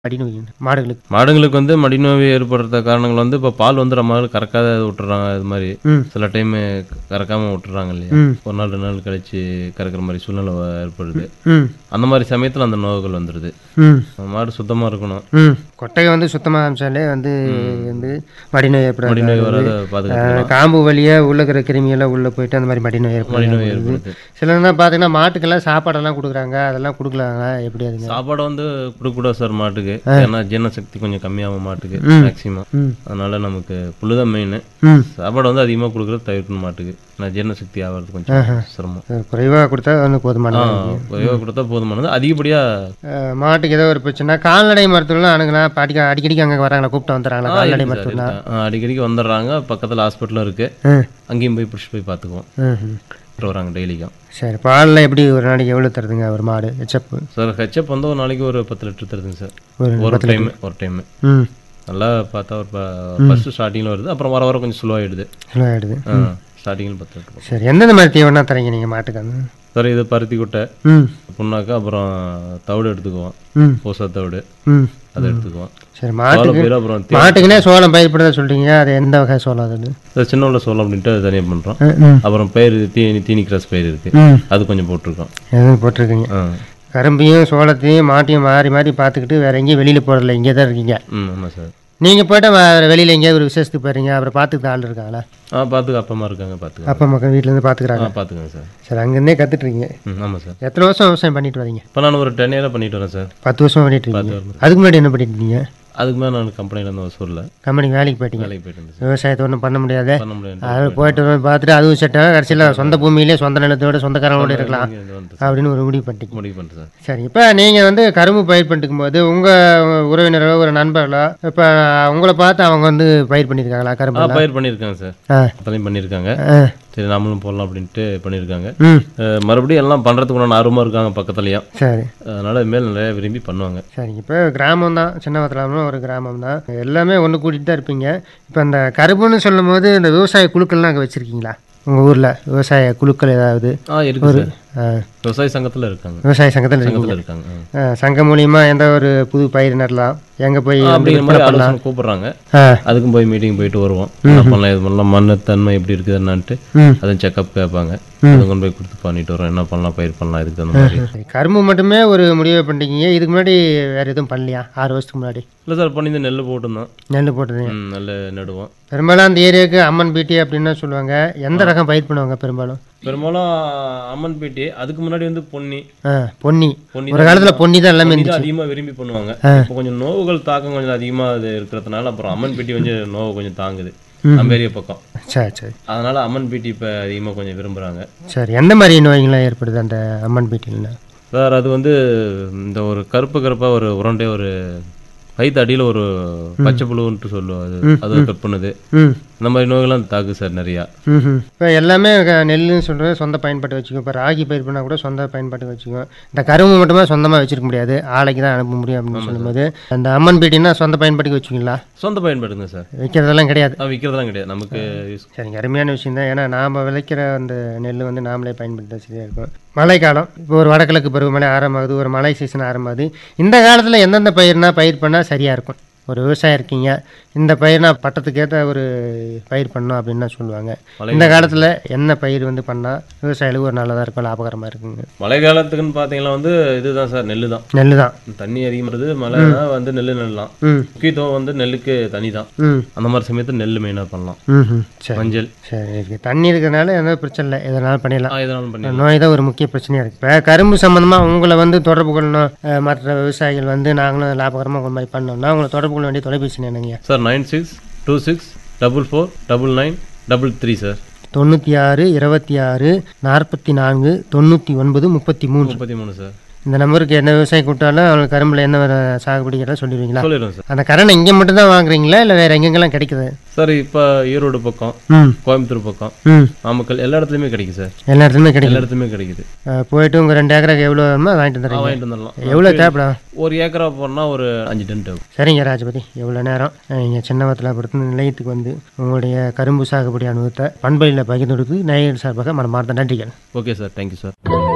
மடிநோய் மாடுகளுக்கு மாடுங்களுக்கு வந்து மடிநோய் ஏற்படுற காரணங்கள் வந்து இப்போ பால் வந்து நம்ம கறக்காத விட்டுறாங்க இது மாதிரி ம் சில டைம் கறக்காம விட்டுறாங்க இல்லையா ம் ஒரு நாள் ரெண்டு நாள் கழிச்சு கறக்கிற மாதிரி சூழ்நிலை வ- ஏற்படுது ம் அந்த மாதிரி சமயத்தில் அந்த நோய்கள் வந்துடுது ம் மாடு சுத்தமாக இருக்கணும் ம் கொட்டகை வந்து சுத்தமாக அமைச்சாலே வந்து வந்து மடிநோய் ஏற்படாது மடிநோய் வராத பாதுகாத்துக்கலாம் அஹ் காம்பு வழியாக உள்ள இருக்கிற கிருமியெல்லாம் உள்ளே போயிட்டு அந்த மாதிரி மடிநோய் மடிநோய் ஏற்படுது ஏற்படுது சிலர்லாம் பார்த்தீங்கன்னா மாட்டுக்கெல்லாம் சாப்பாடெல்லாம் கொடுக்குறாங்க அதெல்லாம் கொடுக்கலாங்க எப்படி அதுங்க சாப்பாடு வந்து கொடுக்கூடாது சார் மாட்டுக்கு ஏன்னா ஜீரண சக்தி கொஞ்சம் கம்மியாகும் மாட்டுக்கு ம். மேக்ஸிமம் ம் அதனால நமக்கு புல்லு தான் மெயின் ம் சாப்பாடு வந்து அதிகமாக கொடுக்குறது தவிர்க்கணும் மாட்டுக்கு ஏன்னா ஜீரண சக்தி ஆகிறது கொஞ்சம் சிரமம் குறைவாக கொடுத்தா வந்து போதுமான குறைவாக கொடுத்தா போதுமானது அதிகப்படியாக அஹ் மாட்டுக்கு ஏதோ ஒரு பிரச்சனை கால்நடை மருத்துவம்லாம் அணுகலாம் பாட்டிக்க அடிக்கடிக்கு அங்கே வராங்களா கூப்பிட்டு வந்துடுறாங்களா கால்நடை மருத்துவம்லாம் அடிக்கடிக்கு வந்துடுறாங்க பக்கத்தில் ஹாஸ்பிட்டலும் இருக்கு ம் அங்கேயும் போய் பிடிச்சி போய் பார்த்துக்குவோம் ம் ம். வராங்க டெய்லிக்கும் சரி பாலில் எப்படி ஒரு நாளைக்கு எவ்வளோ தருதுங்க ஒரு மாடு ஹெச்சப்பு சார் ஹெச்எப் வந்து ஒரு நாளைக்கு ஒரு பத்து லிட்டர் தருதுங்க சார் ஒரு ஒரு டைம் ஒரு டைம் ம் நல்லா பார்த்தா ஒரு ஃபர்ஸ்ட் ஸ்டார்டிங்கில் வருது அப்புறம் வர வர கொஞ்சம் ஸ்லோவாகிடுது கிலோ ஆகிடுது ஸ்டார்டிங்கில் பத்து லிட்டர் சரி எந்தெந்த மாதிரி தீவனம் தரீங்க நீங்கள் மாட்டுக்கு வந்து சார் இது பருத்தி குட்டை ம் புண்ணாக்கு அப்புறம் தவிடு எடுத்துக்குவோம் ம் பூசா தவிடு ம் அதை எடுத்துக்குவோம் சரி சோள மாட்டுக்கு பயிர் அப்புறம் தே- மாட்டுக்குனே சோளம் பயிர்படுறத சொல்கிறீங்க அது எந்த வகை சோளம் அது அது சின்ன உள்ள சோளம் அப்படின்ட்டு அது தனியாக பண்ணுறோம் ம், ம் அப்புறம் பயிர் தீனி தீனி கிராஸ் பயிர் இருக்கு ம் அது கொஞ்சம் போட்டிருக்கோம் எதுவும் போட்டிருக்கீங்க ஆ கரும்பையும் சோளத்தையும் மாட்டையும் மாறி மாறி பார்த்துக்கிட்டு வேற எங்கேயும் வெளியில் போகிறதில்ல இங்கே தான் இருக்கீங்க ம் ஆமாம் சார் நீங்கள் போய்ட்டு வேறு வெளியில் எங்கேயாவது ஒரு விசேஷத்துக்கு போகிறீங்க அப்புறம் பார்த்துக்கிட்டு ஆள் இருக்காங்களா ஆ பார்த்துக்க அப்பா அம்மா இருக்காங்க பார்த்துக்க அப்பா மக்கள் வீட்டிலேருந்து பார்த்துக்குறாங்க ஆ பார்த்துக்கங்க சார் சரி அங்கேருந்தே கற்றுட்ருக்கீங்க ம் ஆமாம் சார் எத்தனை வருஷம் விவசாயம் பண்ணிட்டு வரீங்க இப்போ நான் ஒரு டென் இயராக பண்ணிட்டு வரேன் சார் பத்து வருஷம் பண்ணிட்டு இருக்கீங்க வருஷம். அதுக்கு முன்னாடி என்ன பண்ணிட்டு இருந்தீங்க அதுக்கு மேலே நான் கம்பெனியில் இருந்து வசூரில் கம்பெனிக்கு வேலைக்கு போயிட்டீங்க வேலைக்கு போயிட்டு இருந்தேன் சார் விவசாயத்தை ஒன்றும் பண்ண முடியாது பண்ண முடியாது அது போயிட்டு வந்து பார்த்துட்டு அதுவும் செட் ஆகும் கடைசியில் சொந்த பூமியிலே சொந்த நிலத்தோட சொந்தக்காரங்களோட இருக்கலாம் இது வந்து அப்படின்னு ஒரு முடிவு பண்ணிட்டீங்க முடிவு பண்ணிட்டேன் சார் சரி இப்போ நீங்கள் வந்து கரும்பு பயிர் பண்ணிட்டு போது உங்கள் உறவினரோ ஒரு நண்பர்களோ இப்போ உங்களை பார்த்து அவங்க வந்து பயிர் பண்ணியிருக்காங்களா ஆ கரும்பு பயிர் பண்ணியிருக்காங்க சார் ஆ அப்போதையும் பண்ணியிருக்காங்க ஆ சரி நாமளும் போடலாம் அப்படின்ட்டு பண்ணியிருக்காங்க ம் அஹ் மறுபடியும் எல்லாம் பண்ணுறதுக்கு உண்டான ஆர்வமாக இருக்காங்க பக்கத்துலேயும் சரி அதனால் மேல் நிறைய விரும்பி பண்ணுவாங்க சரி இப்போ கிராமம் தான் சின்ன வத்தலாம்னு ஒரு கிராமம் தான் எல்லாமே ஒன்று கூட்டிகிட்டு தான் இருப்பீங்க இப்போ அந்த கரும்புன்னு சொல்லும் போது இந்த விவசாய குழுக்கள்லாம் அங்கே வச்சுருக்கீங்களா உங்கள் ஊரில் விவசாய குழுக்கள் ஏதாவது ஆ இருக்குது சார் ஆ, விவசாய சங்கத்தில் இருக்காங்க விவசாய சங்கத்தில் இருக்கீங்க சங்கத்தில் இருக்காங்க ஆ. ஆ, சங்கம் மூலியமாக எந்த ஒரு புது பயிர் நடலாம் எங்கே போய் வந்து அப்படிங்கிற விற்பனை மாதிரி பண்ணலாம் ஆலோசனை கூப்பிடுறாங்க ஆ அதுக்கும் போய் மீட்டிங் போயிட்டு வருவோம் என்ன பண்ணலாம் இது பண்ணலாம் மண்ணு தன்மை எப்படி இருக்குது என்னான்ட்டு ம் அதுவும் செக்கப் கேட்பாங்க அது கொண்டு போய் கொடுத்து பண்ணிட்டு வரோம் என்ன பண்ணலாம் பயிர் பண்ணலாம் இதுக்கு தகுந்த மாதிரி சரி, கரும்பு மட்டுமே ஒரு முடிவை பண்ணிட்டீங்க இதுக்கு முன்னாடி வேறு எதுவும் பண்ணலையா ஆறு வருஷத்துக்கு முன்னாடி இல்லை சார் பண்ணி இந்த நெல் போட்டிருந்தோம் நெல் போட்டது ம், நெல் நடுவோம் பெரும்பாலும் அந்த ஏரியாவுக்கு அம்மன் பீட்டி அப்படின்னு சொல்லுவாங்க எந்த ரகம் பயிர் பண்ணுவாங்க பெரும்பாலும் பெரும்பாலும் அம்மன் பேட்டி அதுக்கு முன்னாடி வந்து பொன்னி ஆ பொன்னி பொன்னி ஒரு காலத்தில் பொன்னி தான் எல்லாமே பொன்னி தான் அதிகமாக விரும்பி பண்ணுவாங்க இப்போ கொஞ்சம் நோவுகள் தாக்கம் கொஞ்சம் அதிகமாக அது இருக்கிறதுனால அப்புறம் அம்மன் பேட்டி கொஞ்சம் நோவு கொஞ்சம் தாங்குது நம்ம ஏரியா பக்கம் சரி சரி அதனால அம்மன் பேட்டி இப்போ அதிகமாக கொஞ்சம் விரும்புகிறாங்க சரி எந்த மாதிரி நோய்கள்லாம் ஏற்படுது அந்த அம்மன் பீட்டியில் சார் அது வந்து இந்த ஒரு கருப்பு கருப்பாக ஒரு உருண்டை ஒரு வயிற்று அடியில் ஒரு பச்சை புழுன்ட்டு சொல்லுவோம் அது அது கட் பண்ணுது ம் இந்த மாதிரி நோய்கள்லாம் தாக்கு சார் நிறையா ம் இப்போ எல்லாமே க- நெல்லுன்னு சொல்கிறது சொந்த பயன்பாட்டு வச்சுக்கோ இப்போ ராகி பயிர் பண்ணால் கூட சொந்த பயன்பாட்டுக்கு வச்சுக்கோ இந்த கரும்பு மட்டுமே சொந்தமாக வச்சிருக்க முடியாது ஆலைக்கு தான் அனுப்ப முடியும் அப்படின்னு சொல்லும்போது அந்த அம்மன் பீட்டினா சொந்த பயன்பாட்டுக்கு வச்சுக்கீங்களா சொந்த பயன்பாடுங்க சார் விற்கிறதெல்லாம் கிடையாது அது விற்கிறதெல்லாம் கிடையாது நமக்கு யூஸ் சரிங்க அருமையான விஷயம் தான் ஏன்னா நாம் விளைக்கிற அந்த நெல் வந்து நாமளே பயன்படுத்த சரியாக இருக்கும் மழைக்காலம் இப்போ ஒரு வடகிழக்கு பருவமழை ஆரம்பமாகுது ஒரு மழை சீசன் ஆரம்பமாகுது இந்த காலத்தில் எந்தெந்த பயிர்னா பயிர் பண்ணால் சரியாக இருக்கும் ஒரு விவசாயம் இருக்கீங்க இந்த பயிர்னா பட்டத்துக்கு ஏற்ற ஒரு பயிர் பண்ணோம் அப்படின்னு தான் சொல்லுவாங்க மழை இந்த காலத்தில் என்ன பயிர் வந்து பண்ணால் விவசாயிகளுக்கு ஒரு நல்லதாக இருக்கும் லாபகரமாக இருக்குங்க மழை காலத்துக்குன்னு பார்த்தீங்கன்னா வந்து இதுதான் சார் நெல்லு தான் நெல் தான் தண்ணி அதிகமாகிறது மழைனா வந்து நெல் நடலாம் ம் முக்கியத்துவம் வந்து நெல்லுக்கு தனி தான் ம் அந்த மாதிரி சமயத்தில் நெல் மெயினாக பண்ணலாம் ம் ம் சரி மஞ்சள் சரி இருக்கு தண்ணி இருக்கிறதுனால எந்த பிரச்சனை இல்லை எதனாலும் பண்ணிடலாம் ஆ, இதனாலும் பண்ணி நோய் தான் ஒரு முக்கிய பிரச்சனையாக இருக்குது இப்போ கரும்பு சம்மந்தமாக உங்களை வந்து தொடர்பு கொள்ளணும் அஹ், மற்ற விவசாயிகள் வந்து நாங்களும் லாபகரமாக கொண்டு மாதிரி பண்ணோம்னா உங்களை தொடர்பு கொள்ள வேண்டிய தொலைபேசி என்னங்க sir nine six two six double four double nine double three sir தொண்ணூற்றி ஆறு இருபத்தி ஆறு நாற்பத்தி நான்கு தொண்ணூற்றி ஒன்பது முப்பத்தி மூணு முப்பத்தி மூணு சார் இந்த நம்பருக்கு என்ன விவசாயி கூப்பிட்டாலும் அவங்களுக்கு கரும்பில் என்ன வர சாகுபடி கேட்டால் சொல்லிடுவீங்களா சொல்லிடுறோம் சார் அந்த கரணை இங்கே மட்டும் தான் வாங்குறீங்களா இல்லை வேறு எங்கெங்கெல்லாம் கிடைக்குது சார் இப்போ ஈரோடு பக்கம் ம் கோயம்புத்தூர் பக்கம் ம் நாமக்கல் எல்லா இடத்துலையுமே கிடைக்கும் சார் எல்லா இடத்துலையுமே கிடைக்குது எல்லா இடத்துலையுமே கிடைக்குது அஹ், போயிட்டு உங்கள் ரெண்டு ஏக்கருக்கு எவ்வளோ வேணுமோ வாங்கிட்டு ஆ, வந்துடுறீங்க வாங்கிட்டு வந்துடலாம் எவ்வளோ தேவைப்படும் ஒரு ஏக்கரா போனால் ஒரு அஞ்சு டன் தேவை சரிங்க ராஜபதி எவ்வளோ நேரம் நீங்கள் சின்னவத்தில் பொறுத்து நிலையத்துக்கு வந்து உங்களுடைய கரும்பு சாகுபடி அனுபவத்தை பண்பையில் பகிர்ந்து கொடுத்து நேயர் சார்பாக மனமார்ந்த நன்றிகள் ஓகே சார் தேங்க்யூ சார்